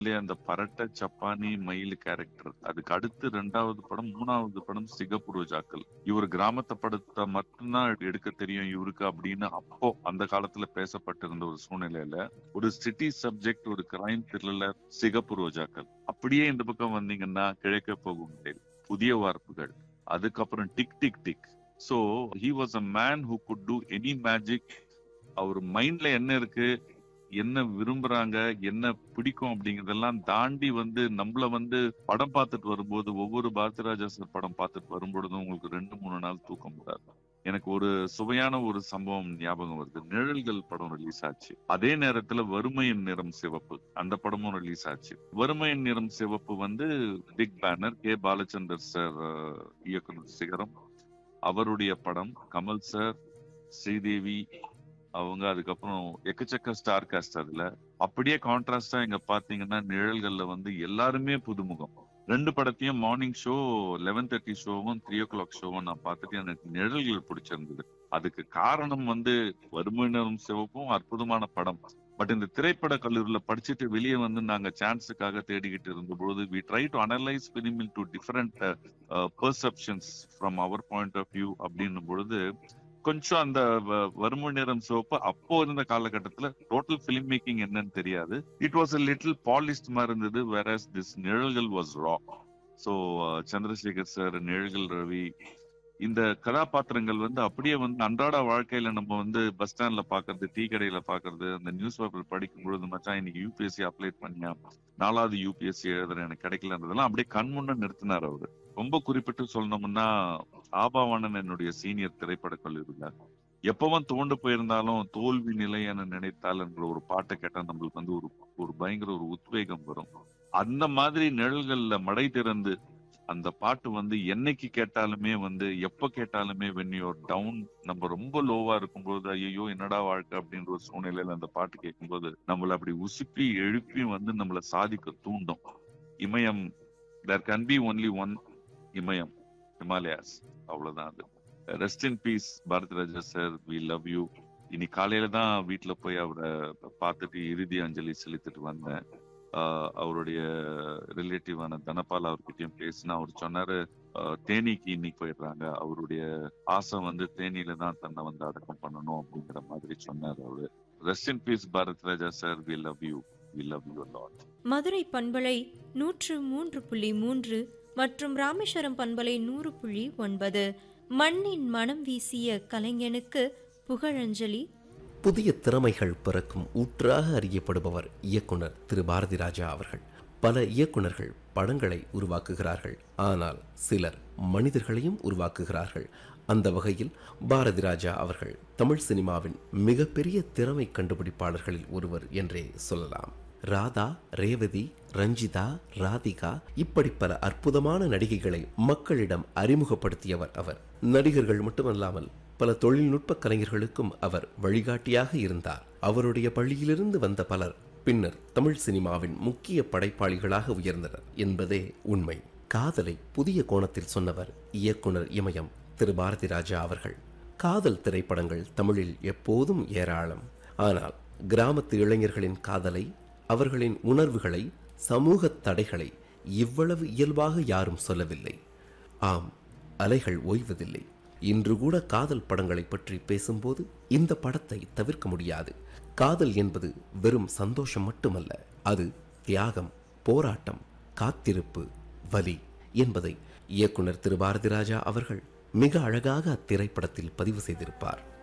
இல்லையா அந்த பரட்ட சப்பானி மயில் கேரக்டர் அதுக்கு அடுத்து ரெண்டாவது படம் மூணாவது படம் சிகப்பு ரோஜாக்கள் இவர் கிராமத்தை படத்தை மட்டும்தான் எடுக்க தெரியும் இவருக்கு அப்படின்னு அப்போ அந்த காலத்துல பேசப்பட்டிருந்த ஒரு சூழ்நிலையில ஒரு சிட்டி சப்ஜெக்ட் ஒரு கிரைம் த்ரில்லர் சிகப்பு ரோஜாக்கள் அப்படியே இந்த பக்கம் வந்தீங்கன்னா கிழக்க போகும் தேர், புதிய வார்ப்புகள் அதுக்கப்புறம் tick tick tick so he was a man who could do any magic அவர் மைண்ட்ல என்ன இருக்கு என்ன விரும்புறாங்க என்ன பிடிக்கும் அப்படிங்கறதெல்லாம் தாண்டி வந்து நம்மள வந்து படம் பார்த்துட்டு வரும்போது ஒவ்வொரு பாரதிராஜா சார் படம் பார்த்துட்டு வரும்பொழுதும் உங்களுக்கு ரெண்டு மூணு நாள் தூக்கம் வராது எனக்கு ஒரு சுவையான ஒரு சம்பவம் ஞாபகம் வருது நிழல்கள் படம் ரிலீஸ் ஆச்சு அதே நேரத்துல வறுமையின் நிறம் சிவப்பு அந்த படமும் ரிலீஸ் ஆச்சு வறுமையின் நிறம் சிவப்பு வந்து big banner K Balachander sir அஹ், இயக்குனர் சிகரம் அவருடைய படம் கமல் சார் ஸ்ரீதேவி அவங்க அதுக்கப்புறம் எக்கச்சக்க ஸ்டார் காஸ்ட் அதுல அப்படியே கான்ட்ராஸ்டா இங்க பாத்தீங்கன்னா நிழல்கள்ல வந்து எல்லாருமே புதுமுகம் ரெண்டு படத்தையும் மார்னிங் ஷோ லெவன் தேர்ட்டி ஷோவும் த்ரீ ஓ கிளாக் ஷோவும் நான் பார்த்துட்டு எனக்கு நிழல்கள் பிடிச்சிருந்தது அதுக்கு காரணம் வந்து வறுமையினரும் சிவப்பும் அற்புதமான படம் பட் இந்த திரைப்பட கல்லூரியில படிச்சுட்டு வெளியே வந்து நாங்க சான்ஸுக்காக தேடிக்கிட்டு இருந்த பொழுது we try to analyse film to different perceptions from our point of view அப்படின்னும் பொழுது கொஞ்சம் அந்த வ- வறுமை நிறம் சிவப்பு அப்போ இருந்த காலகட்டத்துல டோட்டல் ஃபிலிம் மேக்கிங் என்னன்னு தெரியாது இட் வாஸ் a லிட்டில் பாலிஸ்ட் மாதிரி இருந்தது வேற this Nizhalgal was raw so Chandrasekhar sir Nizhalgal Ravi இந்த கதாபாத்திரங்கள் வந்து அப்படியே வந்து அன்றாட வாழ்க்கையில நம்ம வந்து பஸ் ஸ்டாண்ட்ல பாக்குறது டீ கடையில பாக்குறது அந்த நியூஸ் பேப்பர் படிக்கும் பொழுது மச்சான் இன்னைக்கு யூபிஎஸ்சி அப்ளை பண்ணியா நாலாவது யூபிஎஸ்சி எழுதுறேன் எனக்கு கிடைக்கலன்றதெல்லாம் அப்படியே கண் முன்ன நிறுத்தினார் அவரு ரொம்ப குறிப்பிட்டு சொல்லணும்னா ஆபாவானன் என்னுடைய சீனியர் திரைப்பட கல்லூரியில எப்பவும் தோண்டு போயிருந்தாலும் தோல்வி நிலை என நினைத்தால் என்ற ஒரு பாட்டை கேட்டா நம்மளுக்கு வந்து ஒரு ஒரு பயங்கர ஒரு உத்வேகம் வரும் அந்த மாதிரி நிழல்கள்ல மடை திறந்து அந்த பாட்டு வந்து என்னைக்கு கேட்டாலுமே வந்து எப்ப கேட்டாலுமே வென் யூர் டவுன் நம்ம ரொம்ப லோவா இருக்கும்போது ஐயோ என்னடா வாழ்க்கை அப்படின்ற ஒரு சூழ்நிலையில அந்த பாட்டு கேட்கும்போது நம்மள அப்படி உசுப்பி எழுப்பி வந்து நம்மள சாதிக்க தூண்டும் Imayam there can be only one Imayam Himalayas அவ்வளவுதான் அது rest in peace Bharathi Raja sir we love you இனி காலையில தான் வீட்டுல போய் அவரை பார்த்துட்டு இறுதி அஞ்சலி செலுத்திட்டு வந்தேன் ஆஹ் அவருடைய ரிலேட்டிவான தனபால் அவர்கிட்டயும் பேசினா அவர் சொன்னாரு ஆஹ் தேனிக்கு இன்னைக்கு போயிடுறாங்க அவருடைய ஆசை வந்து தேனியில தான் தன்னை வந்து அடக்கம் பண்ணணும் அப்படிங்கிற மாதிரி சொன்னார் அவரு rest in peace Bharat Raja sir we love you we love you lot Madurai பண்பலை நூற்று மூன்று புள்ளி மூன்று மற்றும் ராமேஸ்வரம் பண்பலை நூறு புள்ளி ஒன்பது மண்ணின் மனம் வீசிய கலைஞனுக்கு புகழஞ்சலி புதிய திறமைகள் பிறக்கும் ஊற்றாக அறியப்படுபவர் இயக்குனர் திரு பாரதி ராஜா அவர்கள் பல இயக்குனர்கள் படங்களை உருவாக்குகிறார்கள் ஆனால் சிலர் மனிதர்களையும் உருவாக்குகிறார்கள் அந்த வகையில் பாரதி ராஜா அவர்கள் தமிழ் சினிமாவின் மிகப்பெரிய திறமை கண்டுபிடிப்பாளர்களில் ஒருவர் என்றே சொல்லலாம் ராதா ரேவதி ரஞ்சிதா ராதிகா இப்படி பல அற்புதமான நடிகைகளை மக்களிடம் அறிமுகப்படுத்தியவர் அவர் நடிகர்கள் மட்டுமல்லாமல் பல தொழில்நுட்ப கலைஞர்களுக்கும் அவர் வழிகாட்டியாக இருந்தார் அவருடைய பள்ளியிலிருந்து வந்த பலர் பின்னர் தமிழ் சினிமாவின் முக்கிய படைப்பாளிகளாக உயர்ந்தனர் என்பதே உண்மை காதலை புதிய கோணத்தில் சொன்னவர் இயக்குனர் இமயம் திரு பாரதி ராஜா அவர்கள் காதல் திரைப்படங்கள் தமிழில் எப்போதும் ஏராளம் ஆனால் கிராமத்து இளைஞர்களின் காதலை அவர்களின் உணர்வுகளை சமூக தடைகளை இவ்வளவு இயல்பாக யாரும் சொல்லவில்லை ஆம் அலைகள் ஓய்வதில்லை இன்று கூட காதல் படங்களை பற்றி பேசும்போது இந்த படத்தை தவிர்க்க முடியாது காதல் என்பது வெறும் சந்தோஷம் மட்டுமல்ல அது தியாகம் போராட்டம் காத்திருப்பு வலி என்பதை இயக்குனர் திரு பாரதிராஜா அவர்கள் மிக அழகாக அத்திரைப்படத்தில் பதிவு செய்திருப்பார்